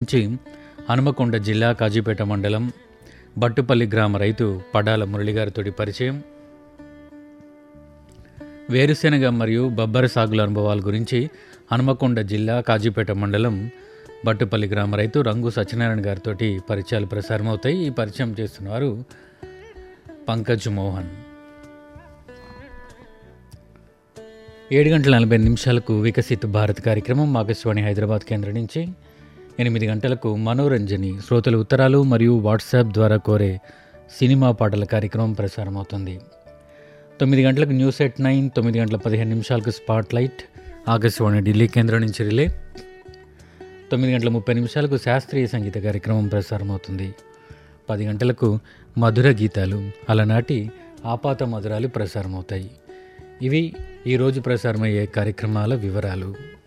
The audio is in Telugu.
గురించి హనుమకొండ జిల్లా కాజీపేట మండలం బట్టుపల్లి గ్రామ రైతు పడాల మురళిగారితో పరిచయం వేరుశెనగ మరియు బొబ్బర సాగుల అనుభవాల గురించి హనుమకొండ జిల్లా కాజీపేట మండలం బట్టుపల్లి గ్రామ రైతు రంగు సత్యనారాయణ గారితో పరిచయాలు ప్రసారమవుతాయి ఈ పరిచయం చేస్తున్నవారు పంకజ్ మోహన్ ఏడు గంటల నలభై నిమిషాలకు వికసిత్ భారత్ కార్యక్రమం ఆకాశవాణి హైదరాబాద్ కేంద్రం నుంచి ఎనిమిది గంటలకు మనోరంజని శ్రోతల ఉత్తరాలు మరియు వాట్సాప్ ద్వారా కోరే సినిమా పాటల కార్యక్రమం ప్రసారమవుతుంది తొమ్మిది గంటలకు న్యూస్ ఎట్ నైన్ తొమ్మిది గంటల పదిహేను నిమిషాలకు స్పాట్ లైట్ ఆకాశవాణి ఢిల్లీ కేంద్రం నుంచి రిలే తొమ్మిది గంటల ముప్పై నిమిషాలకు శాస్త్రీయ సంగీత కార్యక్రమం ప్రసారమవుతుంది పది గంటలకు మధుర గీతాలు అలనాటి ఆపాత మధురాలు ప్రసారమవుతాయి ఇవి ఈరోజు ప్రసారమయ్యే కార్యక్రమాల వివరాలు